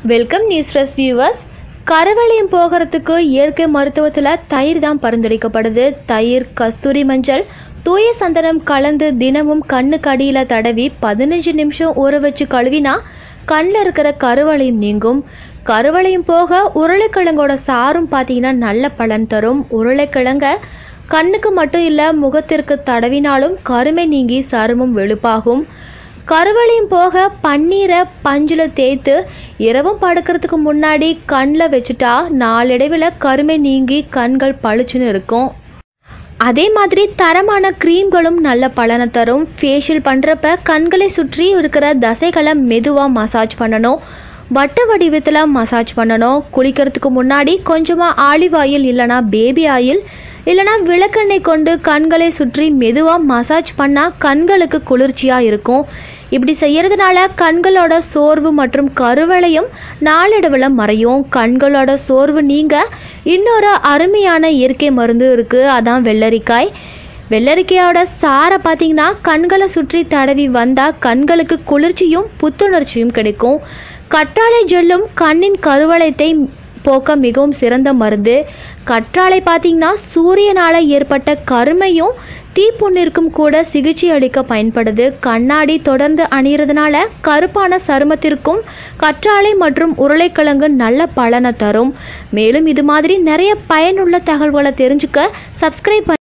welcome news press viewers கருவளையம் போகிறதுக்கு இயற்கை மருத்துவத்தில் தயிர் தான் பரிந்துரைக்கப்படுது தயிர் கஸ்தூரி மஞ்சள் தூய சந்தனம் கலந்து தினமும் கண்ணுக்கு அடியில் தடவி பதினஞ்சு நிமிஷம் ஊற வச்சு கழுவினா கண்ணில் இருக்கிற கருவளையம் நீங்கும் கருவளையம் போக உருளைக்கிழங்கோட சாரும் பார்த்தீங்கன்னா நல்ல பலன் தரும் உருளைக்கிழங்க கண்ணுக்கு மட்டும் இல்லை முகத்திற்கு தடவினாலும் கருமை நீங்கி சருமம் வெளுப்பாகும் கருவளையும் போக பன்னீரை பஞ்சில் தேய்த்து இரவும் படுக்கிறதுக்கு முன்னாடி கண்ணில் வச்சுட்டா நாளடைவில் கருமை நீங்கி கண்கள் பளிச்சுன்னு இருக்கும் அதே மாதிரி தரமான க்ரீம்களும் நல்ல பலனை தரும் ஃபேஷியல் பண்ணுறப்ப கண்களை சுற்றி இருக்கிற தசைகளை மெதுவாக மசாஜ் பண்ணணும் வட்ட வடிவத்தில் மசாஜ் பண்ணணும் குளிக்கிறதுக்கு முன்னாடி கொஞ்சமாக ஆலிவ் ஆயில் இல்லைனா பேபி ஆயில் இல்லைனா விளக்கெண்ணெய் கொண்டு கண்களை சுற்றி மெதுவாக மசாஜ் பண்ணால் கண்களுக்கு குளிர்ச்சியாக இருக்கும் இப்படி செய்யறதுனால கண்களோட சோர்வு மற்றும் கருவளையும் நாளடைவில் மறையும் கண்களோட சோர்வு நீங்க இன்னொரு அருமையான இயற்கை மருந்து இருக்குது அதான் வெள்ளரிக்காய் வெள்ளரிக்காயோட சாரை பார்த்தீங்கன்னா கண்களை சுற்றி தடவி வந்தால் கண்களுக்கு குளிர்ச்சியும் புத்துணர்ச்சியும் கிடைக்கும் கற்றாழை ஜெல்லும் கண்ணின் கருவளையத்தை போக்க மிகவும் சிறந்த மருந்து கற்றாழை பார்த்தீங்கன்னா சூரியனால் ஏற்பட்ட கருமையும் தீப்புண்ணிற்கும் கூட சிகிச்சை அளிக்க பயன்படுது கண்ணாடி தொடர்ந்து அணியறதுனால கருப்பான சருமத்திற்கும் கற்றாழை மற்றும் உருளைக்கிழங்கு நல்ல பலனை தரும் மேலும் இது மாதிரி நிறைய பயனுள்ள தகவல்களை தெரிஞ்சுக்க சப்ஸ்கிரைப்